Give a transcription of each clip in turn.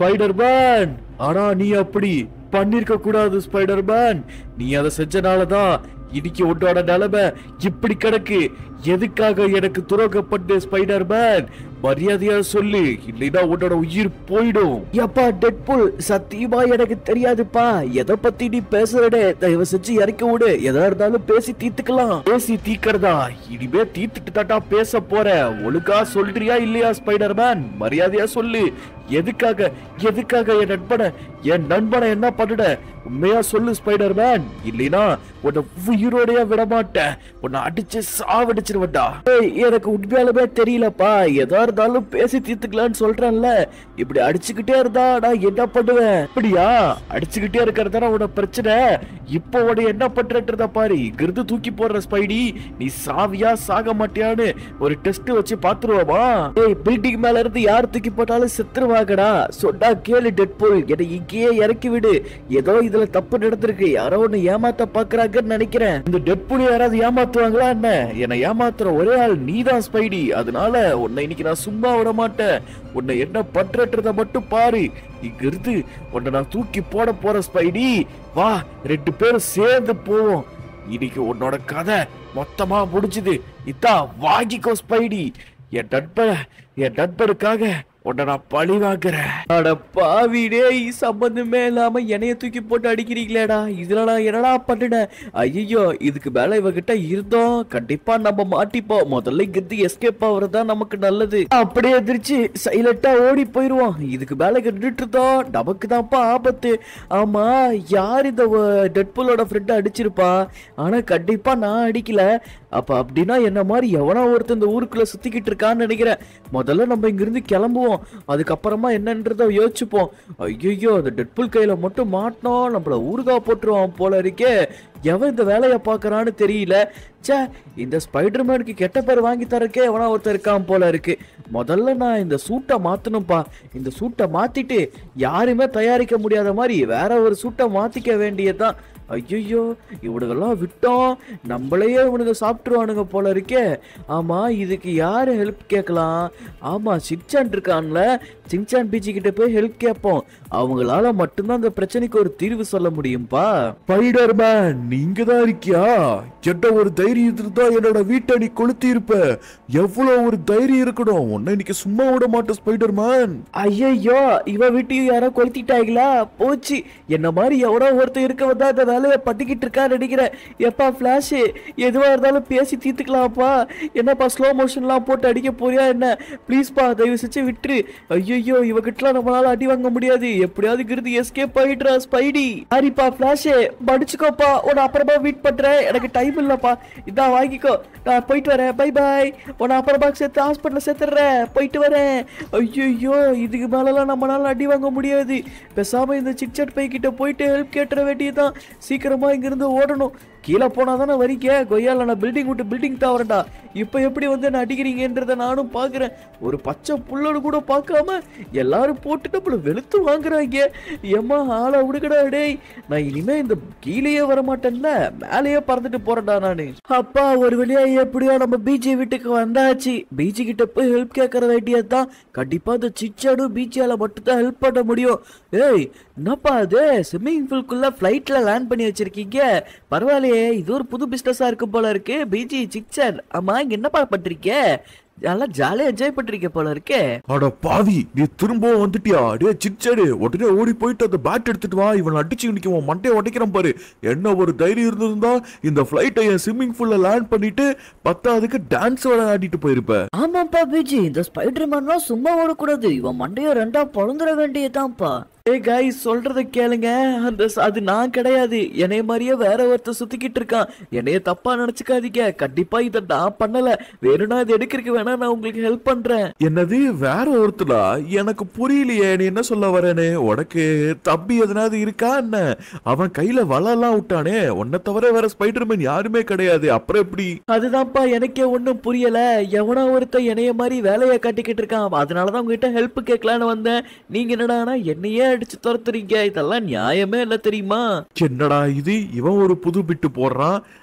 Spider man ஆனா நீ அப்படி பண்ணிருக்க கூடாது ஸ்பைடர் மேன் நீ அதை செஞ்சனாலதான் இன்னைக்கு உன்னோட நிலைமை இப்படி கிடக்கு எதுக்காக எனக்கு துரோகப்பட்டு ஸ்பைடர் மேன் மரியாதையா சொல்லு இல்லைன்னா உன்னோட உயிர் போயிடும் எப்பா டெட்புல் சத்தியமா எனக்கு தெரியாதுப்பா எதை பத்தி நீ பேசுறடே தயவு செஞ்சு இறக்கி விடு எதா இருந்தாலும் பேசி தீர்த்துக்கலாம் பேசி தீக்கிறதா இனிமே தீத்துட்டு தாட்டா பேச போற ஒழுங்கா சொல்றியா இல்லையா ஸ்பைடர் மேன் மரியாதையா சொல்லு எதுக்காக எதுக்காக என் நண்பனை என் நண்பனை என்ன பண்ணுட உண்மையா சொல்லு ஸ்பைடர் மேன் இல்லைனா உன்னை உயிரோடய விட மாட்டேன் உன்னை அடிச்சு சாவடிச்சிருவேன்டா ஏய், எனக்கு உண்மையாலுமே தெரியலப்பா எதா இருந்தாலும் பேசி தீர்த்துக்கலாம்னு சொல்றேன்ல இப்படி அடிச்சுக்கிட்டே இருந்தா நான் என்ன பண்ணுவேன் அப்படியா அடிச்சுக்கிட்டே இருக்கிறதான உன பிரச்சனை இப்போ உன என்ன பண்றன்றத பாரு இங்கிருந்து தூக்கி போடுற ஸ்பைடி நீ சாவியா சாக மாட்டியான்னு ஒரு டெஸ்ட் வச்சு பாத்துருவோமா ஏய் பில்டிங் மேல இருந்து யார் தூக்கி போட்டாலும் செத்துருவாங்கடா சொன்னா கேளு டெட்புல் என்னை இங்கேயே இறக்கி விடு ஏதோ இதுல தப்பு நடந்திருக்கு யாரோ ஒண்ணு ஏமாத்த பாக்குறாங்கன்னு நினைக்கிறேன் இந்த டெட்புல் யாராவது ஏமாத்துவாங்களா என்ன என்னை ஏமாத்துற ஒரே ஆள் நீதான் ஸ்பைடி அதனால உன்னை இன்னைக்கு நான் சும்மா விட மாட்டேன் உன்னை என்ன பண்றன்றத மட்டும் பாரு இங்க இருந்து உன்னை நான் தூக்கி போட போற ஸ்பைடி வா ரெண்டு பேரும் சேர்ந்து போவோம் இன்னைக்கு உன்னோட கதை மொத்தமா முடிஞ்சுது இதா வாங்கிக்கோ ஸ்பைடி என் நண்பன் என் நண்பனுக்காக உன்னை நான் பழி வாங்குறேன் அட பாவிடே சம்பந்தமே இல்லாம என்னைய தூக்கி போட்டு அடிக்கிறீங்களேடா இதுல நான் என்னடா பண்ணினேன் ஐயோ இதுக்கு மேல இவகிட்ட இருந்தோம் கண்டிப்பா நம்ம மாட்டிப்போம் முதல்ல இங்கிருந்து எஸ்கேப் ஆகுறது தான் நமக்கு நல்லது அப்படியே எதிர்த்து சைலண்டா ஓடி போயிருவோம் இதுக்கு மேல இங்க நின்றுட்டு இருந்தோம் நமக்கு தான்ப்பா ஆபத்து ஆமா யார் இந்த டெட்புலோட ஃப்ரெண்ட் அடிச்சிருப்பா ஆனா கண்டிப்பா நான் அடிக்கல அப்ப அப்படின்னா என்ன மாதிரி எவனோ ஒருத்தன் இந்த ஊருக்குள்ள சுத்திக்கிட்டு இருக்கான்னு நினைக்கிறேன் முதல்ல நம்ம இங்கிருந்து கிளம்புவோம் அதுக்கப்புறமா என்னன்றத யோசிச்சுப்போம் ஐயோ அந்த டெட்புல் கையில மட்டும் மாட்டினோம் நம்மள ஊறுகா போட்டுருவான் போல இருக்கே எவன் இந்த வேலையை பார்க்கறான்னு தெரியல ச்சே இந்த ஸ்பைடர்மேனுக்கு கெட்ட பேர் வாங்கி தரக்கே எவனா ஒருத்தன் இருக்கான் போல இருக்கு முதல்ல நான் இந்த சூட்டை மாத்தணும்ப்பா இந்த சூட்டை மாத்திட்டு யாருமே தயாரிக்க முடியாத மாதிரி வேற ஒரு சூட்டை மாத்திக்க வேண்டியதுதான் ஐயோ இவனுங்கெல்லாம் விட்டோம் நம்மளையே இவனுங்க சாப்பிட்டுருவானுங்க போல இருக்கே ஆமா இதுக்கு யாரு ஹெல்ப் கேட்கலாம் ஆமா சின்சான் இருக்கான்ல சின்சான் பீச்சி கிட்ட போய் ஹெல்ப் கேட்போம் அவங்களால மட்டும்தான் அந்த பிரச்சனைக்கு ஒரு தீர்வு சொல்ல முடியும்பா ஸ்பைடர் மேன் நீங்க தான் இருக்கியா என்ன ஒரு தைரியம் இருந்தா என்னோட வீட்டை நீ கொளுத்தி இருப்ப எவ்வளவு ஒரு தைரியம் இருக்கணும் உன்னை இன்னைக்கு சும்மா விட மாட்டேன் ஸ்பைடர் மேன் ஐயோ இவ வீட்டையும் யாரோ கொளுத்திட்டாங்களா போச்சு என்ன மாதிரி எவனோ ஒருத்தன் இருக்க வந்தா அந்த வேலையை பண்ணிக்கிட்டு இருக்கான்னு நினைக்கிறேன் எப்பா ஃபிளாஷ் எதுவா இருந்தாலும் பேசி தீர்த்துக்கலாம்ப்பா என்னப்பா ஸ்லோ மோஷன்லாம் போட்டு அடிக்க போறியா என்ன ப்ளீஸ்ப்பா தயவு செஞ்சு விட்டுரு ஐயோ இவகிட்டலாம் நம்மளால அடி வாங்க முடியாது எப்படியாவது இருந்து எஸ்கேப் ஆயிடுறா ஸ்பைடி சாரிப்பா ஃபிளாஷ் படிச்சுக்கோப்பா உன்னை அப்புறமா மீட் பண்றேன் எனக்கு டைம் இல்லப்பா இதான் வாங்கிக்கோ நான் போயிட்டு வரேன் பை பாய் உன்னை அப்புறமா சேர்த்து ஹாஸ்பிட்டல் சேர்த்துறேன் போயிட்டு வரேன் ஐயோ இதுக்கு மேலலாம் நம்மளால அடி வாங்க முடியாது பேசாம இந்த சிக்சட் பை கிட்ட போயிட்டு ஹெல்ப் கேட்டுற வேண்டியதுதான் சீக்கிரமா இங்கிருந்து ஓடணும் கீழே போனா தானே வரீங்க கொய்யால நான் பில்டிங் விட்டு பில்டிங் தாவறேன்டா இப்போ எப்படி வந்து என்ன அடிக்கிறீங்கன்றத நானும் பார்க்குறேன் ஒரு பச்சை புல்லோடு கூட பார்க்காம எல்லாரும் போட்டு நம்மள வெளுத்து வாங்குறாங்க ஏம்மா ஆளை விடுக்கடா டேய் நான் இனிமே இந்த கீழேயே வர மாட்டேன்ல மேலேயே பறந்துட்டு போறேன்டா நானு அப்பா ஒரு வழியா எப்படியோ நம்ம பிஜி வீட்டுக்கு வந்தாச்சு பிஜி கிட்ட போய் ஹெல்ப் கேட்கற வேண்டியதுதான் கண்டிப்பா இந்த சிச்சாடும் பிஜியால மட்டும் தான் ஹெல்ப் பண்ண முடியும் ஏய் என்னப்பா அது ஸ்விம்மிங் பூல்குள்ள ஃப்ளைட்ல லேண்ட் பண்ணி வச்சிருக்கீங்க பரவாயில்லையே இது ஒரு புது பிசினஸா இருக்கும் போல இருக்கு பிஜி சிக்சர் ஆமா இங்க என்னப்பா பண்றீங்க நல்லா ஜாலியா என்ஜாய் பண்றீங்க போல இருக்கே அட பாவி நீ திரும்பவும் வந்துட்டியா டே சிச்சடு உடனே ஓடி போயிட்டு அந்த பேட் எடுத்துட்டு வா இவன் அடிச்சு இன்னைக்கு உன் மண்டையை உடைக்கிறான் பாரு என்ன ஒரு தைரியம் இருந்திருந்தா இந்த ஃபிளைட்டை என் ஸ்விம்மிங் பூல்ல லேண்ட் பண்ணிட்டு பத்தாவதுக்கு டான்ஸ் ஆடிட்டு போயிருப்ப ஆமாப்பா பிஜி இந்த ஸ்பைடர் மேன்லாம் சும்மா ஓடக்கூடாது இவன் மண்டைய ரெண்டா பொழந்துட வேண்டியதுதான்ப்பா ஏய் காய் சொல்றத கேளுங்க அந்த ச- அது நான் கிடையாது என்னைய மாதிரியே வேற ஒருத்தர் சுத்திக்கிட்டு இருக்கான் என்னைய தப்பா நினைச்சுக்காதீங்க கண்டிப்பா இதை நான் பண்ணல வேணும்னா இது எடுக்கிறதுக்கு வேணா நான் உங்களுக்கு ஹெல்ப் பண்றேன் என்னது வேற ஒருத்தரா எனக்கு புரியலையே நீ என்ன சொல்ல வரேன்னு உனக்கு தம்பி எதனாவது இருக்கா என்ன அவன் கையில வலைலாம் விட்டானே உன்னை தவிர வேற ஸ்பைடர்மேன் யாருமே கிடையாது அப்புறம் எப்படி அதுதான்ப்பா எனக்கே ஒன்றும் புரியல எவனோ ஒருத்தன் என்னைய மாதிரி வேலையை காட்டிக்கிட்டு இருக்கான் அதனாலதான் உங்ககிட்ட ஹெல்ப் கேட்கலான்னு வந்தேன் நீங்க என்னடானா என்னையே அடிச்சு துரத்துறீங்க இதெல்லாம் நியாயமே இல்லை தெரியுமா என்னடா இது இவன் ஒரு புது பிட்டு போடுறான்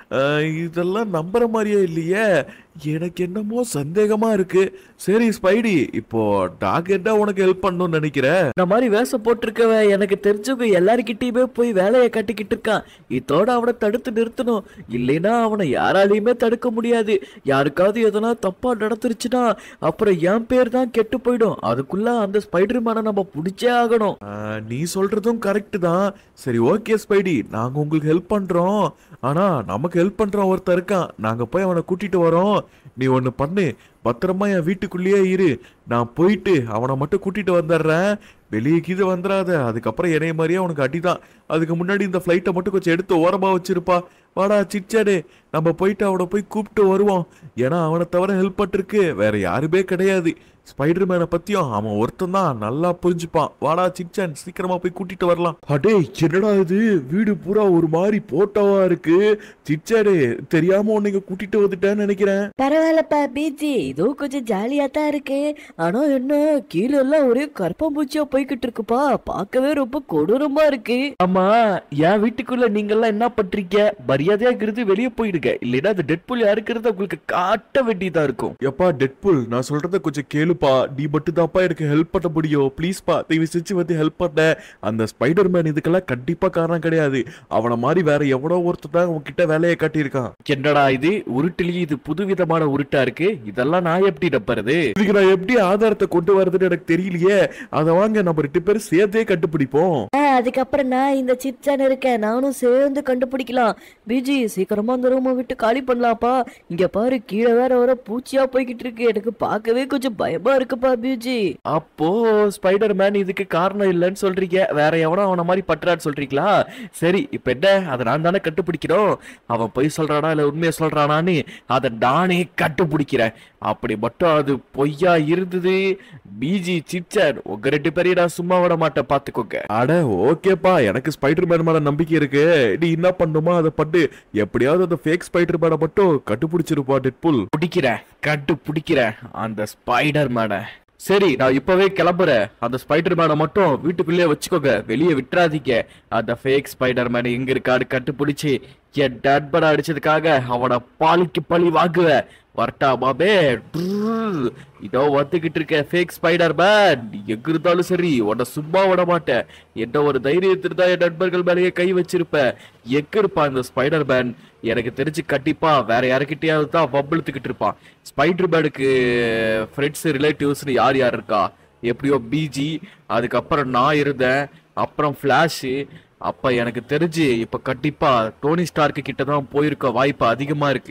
அஹ், இதெல்லாம் நம்புற மாதிரியே இல்லையே எனக்கு என்னமோ சந்தேகமா இருக்கு சரி ஸ்பைடி இப்போ டாக் என்ன உனக்கு ஹெல்ப் பண்ணணும்னு நினைக்கிற இந்த மாதிரி வேஷம் போட்டிருக்கவ எனக்கு தெரிஞ்சவங்க எல்லாருக்கிட்டயுமே போய் வேலையை கட்டிக்கிட்டு இருக்கான் இதோட அவனை தடுத்து நிறுத்தணும் இல்லைன்னா அவனை யாராலையுமே தடுக்க முடியாது யாருக்காவது எதனா தப்பா நடந்துருச்சுன்னா அப்புறம் என் பேர் தான் கெட்டு போயிடும் அதுக்குள்ள அந்த ஸ்பைடர் மேனை நம்ம பிடிச்சே ஆகணும் அஹ், நீ சொல்றதும் கரெக்ட் தான் சரி ஓகே ஸ்பைடி நாங்க உங்களுக்கு ஹெல்ப் பண்றோம் ஆனா நமக்கு ஹெல்ப் பண்ற ஒருத்தன் இருக்கான் நாங்க போய் அவனை கூட்டிட்டு வரோம் நீ ஒன்னு பண்ணு பத்திரமா என் வீட்டுக்குள்ளேயே இரு நான் போயிட்டு அவனை மட்டும் கூட்டிட்டு வந்துடுறேன் வெளியே கீது வந்துடாத அதுக்கப்புறம் என்னைய மாதிரியே உனக்கு அடிதான் அதுக்கு முன்னாடி இந்த ஃப்ளைட்டை மட்டும் கொஞ்சம் எடுத்து ஓரமா வச்சிருப்பா வாடா சிச்சாடே நம்ம போயிட்டு அவனை போய் கூப்பிட்டு வருவோம் ஏன்னா அவனை தவிர ஹெல்ப் பண்ணிருக்கு வேற யாருமே கிடையாது ஸ்பைடர் மேனை பத்தியும் அவன் ஒருத்தன் தான் நல்லா புரிஞ்சுப்பான் வாடா சிச்சான் சீக்கிரமா போய் கூட்டிட்டு வரலாம் அடே என்னடா இது வீடு பூரா ஒரு மாதிரி போட்டோவா இருக்கு சிச்சாடே தெரியாம உன்னை கூட்டிட்டு வந்துட்டேன்னு நினைக்கிறேன் பரவாயில்லப்பா பீச்சி இதுவும் கொஞ்சம் ஜாலியா தான் இருக்கு ஆனா என்ன கீழே எல்லாம் ஒரே கற்பம்பூச்சியா போய்கிட்டு இருக்குப்பா பார்க்கவே ரொம்ப கொடூரமா இருக்கு ஆமா என் வீட்டுக்குள்ள நீங்க எல்லாம் என்ன பண்றீங்க மரியாதையா இருந்து வெளியே போயிடுங்க இல்லைன்னா அந்த டெட் புல் யாருக்கிறது உங்களுக்கு காட்ட வேண்டியதா இருக்கும் எப்பா டெட்புல் நான் சொல்றத கொஞ்சம் கேளுப்பா நீ மட்டும் தான்ப்பா எனக்கு ஹெல்ப் பண்ண முடியும் ப்ளீஸ்ப்பா தயவு செஞ்சு வந்து ஹெல்ப் பண்ண அந்த ஸ்பைடர் மேன் இதுக்கெல்லாம் கண்டிப்பா காரணம் கிடையாது அவனை மாதிரி வேற எவனோ ஒருத்தர் தான் உன்கிட்ட வேலையை காட்டியிருக்கான் என்னடா இது உருட்டுலயே இது புதுவிதமான உருட்டா இருக்கு இதெல்லாம் நான் எப்படி நம்புறது இதுக்கு நான் எப்படி ஆதாரத்தை கொண்டு வரதுன்னு எனக்கு தெரியலையே அதை வாங்க நம்ம ரெண்டு பேரும் சேர்த்தே கண்டுபிடிப்போம் அதுக்கப்புறம் நான் இந்த சிப்சான் இருக்கேன் நானும் சேர்ந்து கண்டுபிடிக்கலாம் பிஜி சீக்கிரமா அந்த ரூமை விட்டு காலி பண்ணலாம்ப்பா இங்க பாரு கீழே வேற வர பூச்சியா போய்கிட்டு இருக்கு எனக்கு பார்க்கவே கொஞ்சம் பயமா இருக்குப்பா பிஜி அப்போ ஸ்பைடர் மேன் இதுக்கு காரணம் இல்லைன்னு சொல்றீங்க வேற எவனோ அவன மாதிரி பற்றான்னு சொல்றீங்களா சரி இப்ப என்ன அதை நான் தானே கண்டுபிடிக்கிறோம் அவன் பொய் சொல்றானா இல்ல உண்மையை சொல்றானான்னு அதை நானே கண்டுபிடிக்கிறேன் அப்படி மட்டும் அது பொய்யா இருந்தது பிஜி சிப்சன் உங்க ரெண்டு பேரையும் நான் சும்மா விட மாட்டேன் பாத்துக்கோங்க அட ஓகேப்பா எனக்கு ஸ்பைடர் மேன் மேல நம்பிக்கை இருக்கு நீ என்ன பண்ணுமா அதை பண்ணு எப்படியாவது அந்த ஃபேக் ஸ்பைடர் மேனை மட்டும் கண்டுபிடிச்சிருப்பா டெட்புல் பிடிக்கிறேன் கண்டு பிடிக்கிறேன் அந்த ஸ்பைடர் மேனை சரி நான் இப்பவே கிளம்புறேன் அந்த ஸ்பைடர் மேனை மட்டும் வீட்டுக்குள்ளேயே வச்சுக்கோங்க வெளியே விட்டுறாதீங்க அந்த ஃபேக் ஸ்பைடர் மேன் எங்க இருக்கான்னு கண்டுபிடிச்சு என் டட்பட அடிச்சதுக்காக அவனை பாலிக்கு பழி வாங்குவேன் வரட்டா பாபே ட்ரர். இதோ வந்துகிட்டு இருக்க ஃபேக் ஸ்பைடர் மேன் நீ எங்க இருந்தாலும் சரி உன்னை சும்மா விட மாட்டேன் என்ன ஒரு தைரியத்தில் தான் என் நண்பர்கள் மேலேயே கை வச்சிருப்பேன் எங்க இருப்பான் இந்த ஸ்பைடர் மேன் எனக்கு தெரிஞ்சு கண்டிப்பா வேற யாருக்கிட்டயாவது தான் வம்பிழுத்துக்கிட்டு இருப்பான் ஸ்பைடர் மேனுக்கு ஃப்ரெண்ட்ஸ் ரிலேட்டிவ்ஸ்னு யார் யார் இருக்கா எப்படியோ பிஜி அதுக்கப்புறம் நான் இருந்தேன் அப்புறம் ஃபிளாஷு அப்ப எனக்கு தெரிஞ்சு இப்ப கண்டிப்பா டோனி ஸ்டார்க்கு கிட்ட தான் போயிருக்க வாய்ப்பு அதிகமா இருக்கு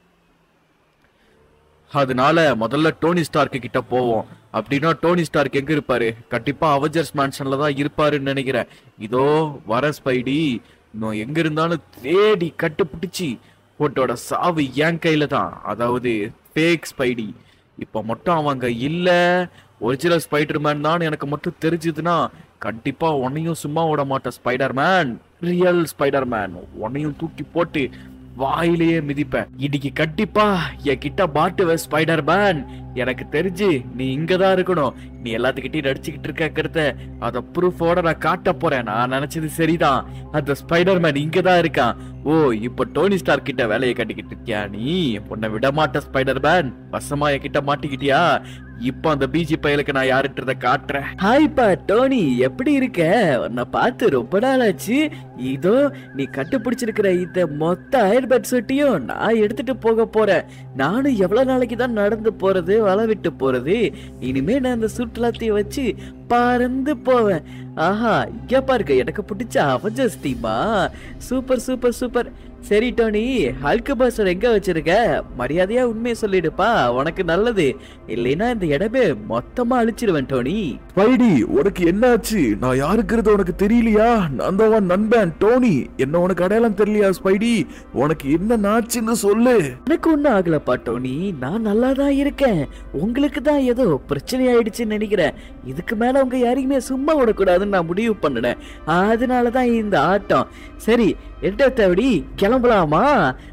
அதனால முதல்ல டோனி ஸ்டார்க்கு கிட்ட போவோம் அப்படின்னா டோனி ஸ்டார்க் எங்க இருப்பாரு கண்டிப்பா அவெஞ்சர்ஸ் மேன்ஷன்ல தான் இருப்பாருன்னு நினைக்கிறேன் இதோ வர ஸ்பைடி இன்னும் எங்க இருந்தாலும் தேடி கட்டுப்பிடிச்சு உன்னோட சாவு என் கையில தான் அதாவது ஃபேக் ஸ்பைடி இப்போ மட்டும் அவங்க இல்ல ஒரிஜினல் ஸ்பைடர் மேன் தான் எனக்கு மட்டும் தெரிஞ்சதுன்னா கண்டிப்பா உன்னையும் சும்மா விட மாட்டேன் Spider Man real Spider Man உன்னையும் தூக்கி போட்டு வாயிலேயே மிதிப்பேன் இன்னைக்கு கண்டிப்பா என் கிட்ட மாட்டுவ ஸ்பைடர் மேன் எனக்கு தெரிஞ்சு நீ இங்கதான் இருக்கணும் நீ எல்லாத்துக்கிட்டையும் நடிச்சுக்கிட்டு இருக்கக்கிறத அத ப்ரூஃபோட நான் காட்ட போறேன் நான் நினைச்சது சரிதான் அந்த ஸ்பைடர் மேன் இங்கதான் இருக்கான் ஓ இப்ப டோனி ஸ்டார் கிட்ட வேலையை கட்டிக்கிட்டு இருக்கியா நீ உன்னை விட மாட்ட ஸ்பைடர் மேன் வசமா என் கிட்ட மாட்டிக்கிட்டியா இப்போ அந்த பிஜி பயலுக்கு நான் யாருன்றத காட்டுறேன் ஹாய்ப்பா டோனி எப்படி இருக்க உன்னை பார்த்து ரொம்ப நாள் ஆச்சு இதோ நீ கண்டுபிடிச்சிருக்கிற இந்த மொத்த அயர் பெட் செட்டையும் நான் எடுத்துட்டு போக போறேன் நானும் எவ்வளவு நாளைக்கு தான் நடந்து போறது வள விட்டு போறது இனிமே நான் அந்த சுற்றுலாத்தையும் வச்சு பறந்து போவேன் ஆஹா இங்க பாருங்க எனக்கு பிடிச்ச அவஞ்சஸ் தீமா சூப்பர் சூப்பர் சூப்பர் சரி டோனி ஹல்க் பஸ்டர் எங்க வச்சிருக்க மரியாதையா உண்மையை சொல்லிடுப்பா உனக்கு நல்லது இல்லைன்னா இந்த இடமே மொத்தமா அழிச்சிருவேன் டோனி ஸ்பைடி உனக்கு என்னாச்சு நான் யாருக்கிறது உனக்கு தெரியலையா நான் தான் உன் நண்பன் டோனி என்ன உனக்கு அடையாளம் தெரியலையா ஸ்பைடி உனக்கு என்ன நாச்சுன்னு சொல்லு எனக்கு ஒன்றும் ஆகலப்பா டோனி நான் நல்லா தான் இருக்கேன் உங்களுக்கு தான் ஏதோ பிரச்சனை ஆயிடுச்சுன்னு நினைக்கிறேன் இதுக்கு மேல உங்க யாரையுமே சும்மா விடக்கூடாதுன்னு நான் முடிவு பண்ணினேன் அதனால தான் இந்த ஆட்டம் சரி எட்ட தேவடி கிளம்பலாமா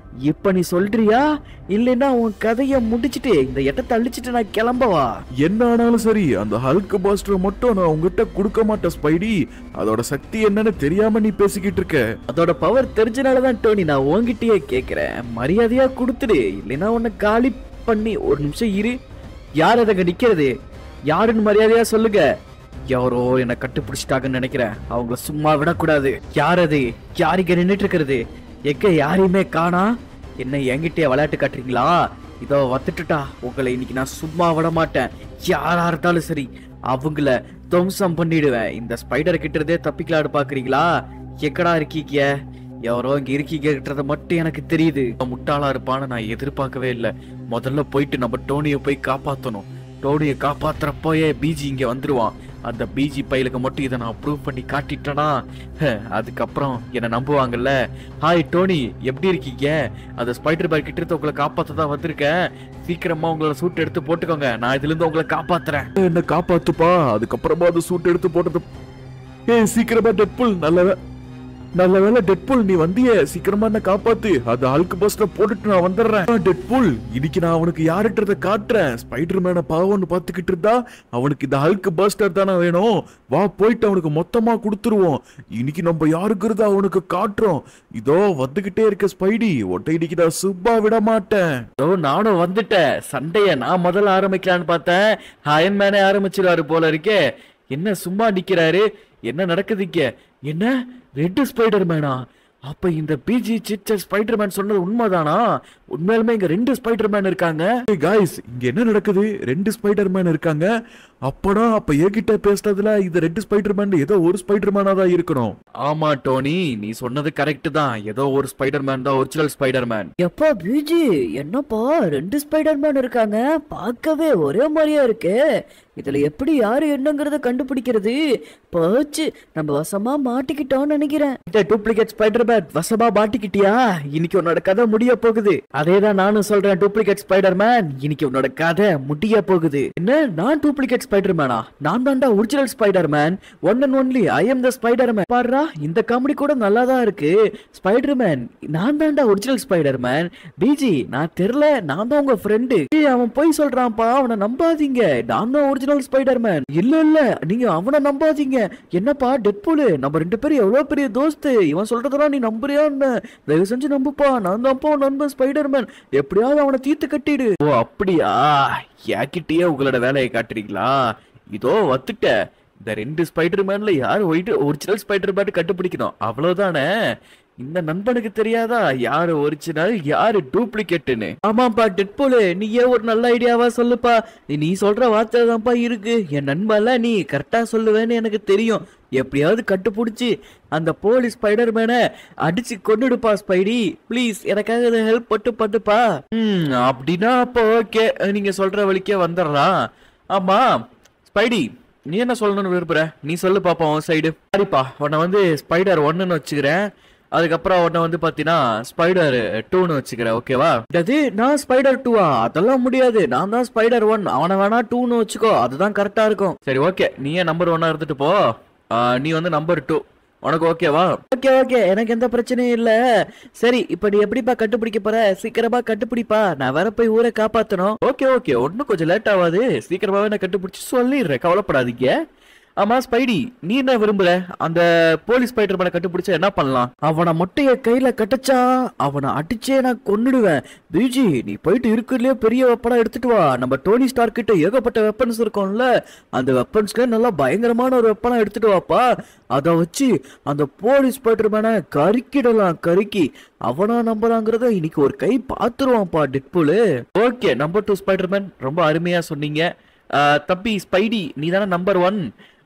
இப்ப நீ சொல்றியா இல்லைன்னா உன் கதைய முடிச்சிட்டு இந்த இடத்தை அழிச்சிட்டு நான் கிளம்பவா என்ன ஆனாலும் சரி அந்த ஹல்க் பாஸ்டரை மட்டும் நான் உங்ககிட்ட கொடுக்க மாட்டேன் ஸ்பைடி அதோட சக்தி என்னன்னு தெரியாம நீ பேசிக்கிட்டு இருக்க அதோட பவர் தெரிஞ்சனாலதான் டோனி நான் உன்கிட்டயே கேக்குறேன் மரியாதையா கொடுத்துடு இல்லைன்னா உன்னை காலி பண்ணி ஒரு நிமிஷம் இரு யார் அதங்க நிக்கிறது யாருன்னு மரியாதையா சொல்லுங்க யாரோ என்ன கட்டுப்பிடிச்சிட்டாங்கன்னு நினைக்கிறேன் அவங்கள சும்மா விடக்கூடாது யார் அது யார் இங்க நின்னுட்டு இருக்கிறது எங்க யாரையுமே காணா என்ன என்கிட்டயே விளையாட்டு காட்டுறீங்களா இதோ வந்துட்டுட்டா உங்களை இன்னைக்கு நான் சும்மா விட மாட்டேன் யாரா இருந்தாலும் சரி அவங்கள துவம்சம் பண்ணிடுவேன் இந்த ஸ்பைடர் கிட்ட இருந்தே தப்பிக்கலான்னு பாக்குறீங்களா எக்கடா இருக்கீங்க யாரோ இங்க இருக்கீங்கன்றது மட்டும் எனக்கு தெரியுது அவன் முட்டாளா இருப்பான்னு நான் எதிர்பார்க்கவே இல்லை முதல்ல போயிட்டு நம்ம டோனியை போய் காப்பாத்தணும் டோனியை காப்பாத்துறப்போயே பிஜி இங்க வந்துருவான் அந்த பிஜி பையலுக்கு மட்டும் இதை நான் ப்ரூவ் பண்ணி காட்டிட்டேனா ஹ, அதுக்கப்புறம் என்னை நம்புவாங்கல்ல ஹாய் டோனி எப்படி இருக்கீங்க அந்த ஸ்பைடர் பேர் கிட்ட இருந்து உங்களை காப்பாத்த தான் வந்திருக்கேன் சீக்கிரமா உங்களோட சூட் எடுத்து போட்டுக்கோங்க நான் இதுல இருந்து உங்களை காப்பாத்துறேன் என்ன காப்பாத்துப்பா அதுக்கப்புறமா அது சூட் எடுத்து போட்டது ஏய் சீக்கிரமா டெட்புல் நல்ல வே- நல்ல வேலை டெட்புல் நீ வந்தியே சீக்கிரமா என்ன காப்பாத்து அது ஹல்க் பஸ்ல போட்டுட்டு நான் வந்துடுறேன் டெட்புல் இன்னைக்கு நான் அவனுக்கு யாருன்றத காட்டுறேன் ஸ்பைடர் மேன பாவம்னு பாத்துக்கிட்டு இருந்தா அவனுக்கு இந்த ஹல்க் பஸ்டர் தானே வேணும் வா போயிட்டு அவனுக்கு மொத்தமா கொடுத்துருவோம் இன்னைக்கு நம்ம யாருக்குறத அவனுக்கு காட்டுறோம் இதோ வந்துகிட்டே இருக்க ஸ்பைடி ஒட்டை இன்னைக்கு நான் சுப்பா விட மாட்டேன் ஓ நானும் வந்துட்டேன் சண்டைய நான் முதல்ல ஆரம்பிக்கலான்னு பார்த்தேன் அயன் மேனே ஆரம்பிச்சிருவாரு போல இருக்கே என்ன சும்மா நிக்கிறாரு என்ன நடக்குது இங்க என்ன ரெட் ஸ்பைடர் மேனா அப்ப இந்த பிஜி சிச்சர் ஸ்பைடர் மேன் சொன்னது உண்மைதானா உண்மையாலுமே இங்க ரெண்டு ஸ்பைடர் மேன் இருக்காங்க காய்ஸ் இங்க என்ன நடக்குது ரெண்டு ஸ்பைடர் மேன் இருக்காங்க அப்படா அப்ப என்கிட்ட பேசுனதுல இது ரெண்டு ஸ்பைடர் மேன் ஏதோ ஒரு ஸ்பைடர் மேனா தான் இருக்கணும் ஆமா டோனி நீ சொன்னது கரெக்ட் தான் ஏதோ ஒரு ஸ்பைடர் மேன் தான் ஒரிஜினல் ஸ்பைடர் மேன் எப்பா பிஜி என்னப்பா ரெண்டு ஸ்பைடர் மேன் இருக்காங்க பார்க்கவே ஒரே மாதிரியா இருக்கு இதுல எப்படி யாரு என்னங்கறத கண்டுபிடிக்கிறது போச்சு நம்ம வசமா மாட்டிக்கிட்டோம்னு நினைக்கிறேன் இந்த டூப்ளிகேட் ஸ்பைடர் மேன் வசமா மாட்டிக்கிட்டியா இன்னைக்கு உன்னோட கதை முடிய போகுது அதேதான் நானும் சொல்றேன் டூப்ளிகேட் ஸ்பைடர் மேன் இன்னைக்கு உன்னோட கதை முடிய போகுது என்ன நான் டூப்ளிகேட் ஸ்பைடர் மேனா நான் தான்டா original Spider Man one and only I am the Spider Man பாருடா இந்த காமெடி கூட நல்லா தான் இருக்கு ஸ்பைடர் மேன் நான் தான்டா ஒரிஜினல் ஸ்பைடர் மேன் பிஜி நான் தெரியல நான் தான் உங்க ஃப்ரெண்டு அவன் போய் சொல்றான்ப்பா அவனை நம்பாதீங்க நான் தான் ஒரிஜினல் ஸ்பைடர் மேன் இல்ல இல்ல நீங்க அவனை நம்பாதீங்க என்னப்பா டெட்பூலு நம்ம ரெண்டு பேரும் எவ்வளவு பெரிய தோஸ்து இவன் சொல்றதெல்லாம் நீ நம்புறியா என்ன தயவு செஞ்சு நம்புப்பா நான் தான்ப்பா உன் நண்பன் ஸ்பைடர் மேன் எப்படியாவது அவனை தீர்த்து கட்டிடு ஓ அப்படியா யாக்கிட்டயே உங்களோட வேலையை காட்டுறீங்களா இதோ வத்துட்ட இந்த ரெண்டு ஸ்பைடர் மேன்ல யார் ஒயிட் ஒரிஜினல் ஸ்பைடர் மேன் கண்டுபிடிக்கணும் அவ்வளவுதானே இந்த நண்பனுக்கு தெரியாதா யாரு ஒரிஜினல் யாரு டூப்ளிகேட்னு ஆமாப்பா டெட்போலு நீயே ஒரு நல்ல ஐடியாவா சொல்லுப்பா நீ சொல்ற வார்த்தை தான்ப்பா இருக்கு என் நண்பன்ல நீ கரெக்டா சொல்லுவேன்னு எனக்கு தெரியும் எப்படியாவது கட்டுப்பிடிச்சி அந்த போலீஸ் ஸ்பைடர் மேனை அடிச்சு கொண்டுடுப்பா ஸ்பைடி ப்ளீஸ் எனக்காக இதை ஹெல்ப் பட்டு பண்ணுப்பா ம் அப்படின்னா அப்போ ஓகே நீங்க சொல்ற வழிக்கே வந்துடலாம் ஆமா ஸ்பைடி நீ என்ன சொல்லணும்னு விரும்புற நீ சொல்லு பாப்பா உன் சைடு சரிப்பா உன்னை வந்து ஸ்பைடர் ஒன்னுன்னு வச்சுக்கிறேன் அதுக்கப்புறம் உன்னை வந்து பாத்தீங்கன்னா ஸ்பைடர் டூன்னு வச்சுக்கிறேன் ஓகேவா அது நான் ஸ்பைடர் டூவா அதெல்லாம் முடியாது நான் தான் ஸ்பைடர் ஒன் அவனை வேணா டூன்னு வச்சுக்கோ அதுதான் கரெக்டா இருக்கும் சரி ஓகே நீயே நம்பர் ஒன்னா இருந்துட்டு போ ஆ, நீ வந்து நம்பர் டூ உனக்கு ஓகேவா ஓகே ஓகே எனக்கு எந்த பிரச்சனையும் இல்ல சரி இப்ப நீ எப்படிப்பா கண்டுபிடிக்க போற சீக்கிரமா கண்டுபிடிப்பா நான் வேற போய் ஊரை காப்பாத்தணும் ஓகே ஓகே ஒன்னும் கொஞ்சம் லேட் ஆகாது சீக்கிரமாவே நான் கண்டுபிடிச்சு சொல்லிடுறேன் கவலைப்படாதீங்க ஆமா ஸ்பைடி நீ என்ன விரும்புற அந்த போலீஸ் ஸ்பைடர் மேல கண்டுபிடிச்சா என்ன பண்ணலாம் அவனை மட்டும் என் கையில கட்டச்சா அவனை அடிச்சே நான் கொன்னுடுவேன் பிஜி நீ போயிட்டு இருக்கிறதுலயே பெரிய வெப்பனா எடுத்துட்டு வா நம்ம டோனி ஸ்டார் கிட்ட ஏகப்பட்ட வெப்பன்ஸ் இருக்கும்ல அந்த வெப்பன்ஸ்க்கு நல்லா பயங்கரமான ஒரு வெப்பனா எடுத்துட்டு வாப்பா அதை வச்சு அந்த போலீஸ் ஸ்பைடர் மேனை கருக்கிடலாம் கருக்கி அவனா நம்புறாங்கிறத இன்னைக்கு ஒரு கை பாத்துருவான்ப்பா Deadpool okay number two Spider Man ரொம்ப அருமையா சொன்னீங்க ஆஹ் தம்பி ஸ்பைடி நீ தானே நம்பர் ஒன்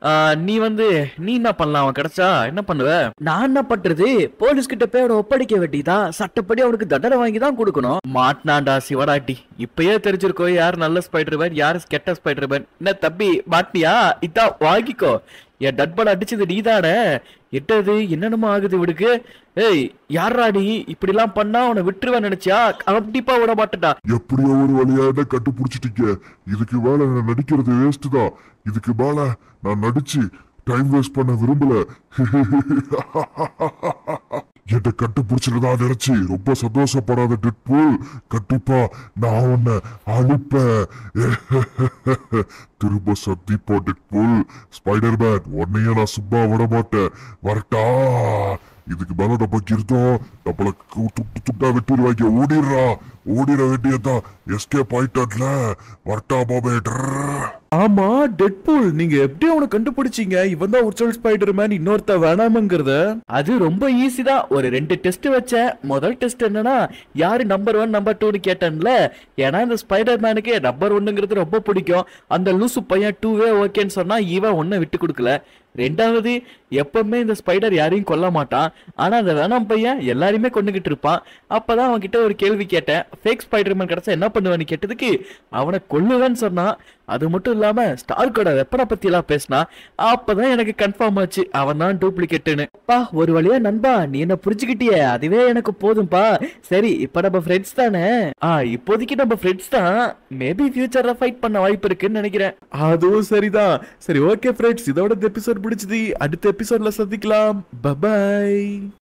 நீ வந்து நீ என்ன பண்ணலாம் அவன் கிடைச்சா என்ன பண்ணுவ நான் என்ன பண்றது போலீஸ் கிட்ட போய் அவனை ஒப்படைக்க வேண்டியதா சட்டப்படி அவனுக்கு தண்டனை வாங்கி தான் கொடுக்கணும் மாட்டினாண்டா சிவராட்டி இப்பயே தெரிஞ்சிருக்கோ யார் நல்ல ஸ்பைடர் மேன் யார் கெட்ட ஸ்பைடர் மேன் என்ன தம்பி மாட்டியா இதான் வாங்கிக்கோ என் டட்பால் அடிச்சது நீதானே எட்டது என்னென்னமோ ஆகுது இவனுக்கு ஏய் யாரா நீ இப்படி எல்லாம் பண்ணா அவனை விட்டுருவேன் நினைச்சியா கண்டிப்பா விட மாட்டேன்டா எப்படியோ ஒரு வழியா என்ன கண்டுபிடிச்சிட்டீங்க இதுக்கு மேல நான் நடிக்கிறது வேஸ்ட் தான் இதுக்கு மேல நான் நடிச்சு டைம் வேஸ்ட் பண்ண விரும்பல என்னை கண்டுபிடிச்சிருந்தா நினைச்சு ரொம்ப சந்தோஷப்படாத டெட்பூல் கண்டிப்பா நான் உன்னை அழிப்பேன் திரும்ப சந்திப்போம் டெட்பூல் ஸ்பைடர்மேன் உன்னைய நான் சும்மா விட மாட்டேன் வரட்டா இதுக்கு மேல நமக்கு இருந்தோம் நம்மள கு- துண்டு துண்டா வெட்டிடுவாங்க ஓடிடுறா ஓடிட வேண்டியதுதான் எஸ்கேப் ஆயிட்டான்ல வரட்டா மாமே ஆமா டெட்பூல் நீங்க எப்படி அவனை கண்டுபிடிச்சீங்க இவன் தான் ஒரிஜினல் ஸ்பைடர்மேன் இன்னொருத்த வேணாமங்கிறத அது ரொம்ப ஈஸி தான் ஒரு ரெண்டு டெஸ்ட் வச்சேன் முதல் டெஸ்ட் என்னன்னா யாரு நம்பர் ஒன் நம்பர் டூன்னு கேட்டேன்ல ஏன்னா இந்த ஸ்பைடர் மேனுக்கு நம்பர் ஒன்னுங்கிறது ரொம்ப பிடிக்கும் அந்த லூசு பையன் டூவே ஓகேன்னு சொன்னா இவன் ஒன்னும் விட்டு கொடுக்கல ரெண்டாவது எப்பவுமே இந்த ஸ்பைடர் யாரையும் கொல்ல மாட்டான் ஆனா அந்த வேணாம் பையன் எல்லாரையுமே கொண்டுகிட்டு இருப்பான் அப்பதான் அவன் கிட்ட ஒரு கேள்வி கேட்டேன் ஃபேக் ஸ்பைடர்மேன் கிடைச்சா என்ன பண்ணுவேன்னு கேட்டதுக்கு அவனை கொல்லுவேன்னு சொன்னான் அது மட்டும் இல்லாம ஸ்டார்க்கோட வெப்பனை பத்தி எல்லாம் பேசினா அப்பதான் எனக்கு கன்ஃபார்ம் ஆச்சு அவன் தான் டூப்ளிகேட்டுன்னு பா ஒரு வழியா நண்பா நீ என்ன புரிஞ்சுக்கிட்டியே அதுவே எனக்கு போதும்பா சரி இப்ப நம்ம ஃப்ரெண்ட்ஸ் தானே ஆ இப்போதைக்கு நம்ம ஃப்ரெண்ட்ஸ் தான் மேபி ஃபியூச்சர்ல ஃபைட் பண்ண வாய்ப்பு இருக்குன்னு நினைக்கிறேன் அதுவும் சரிதான் சரி ஓகே ஃப்ரெண்ட்ஸ் இதோட இந்த எபிசோட் பிடிச்சது அடுத்த எபிசோட்ல சந்திக்கலாம் பபாய்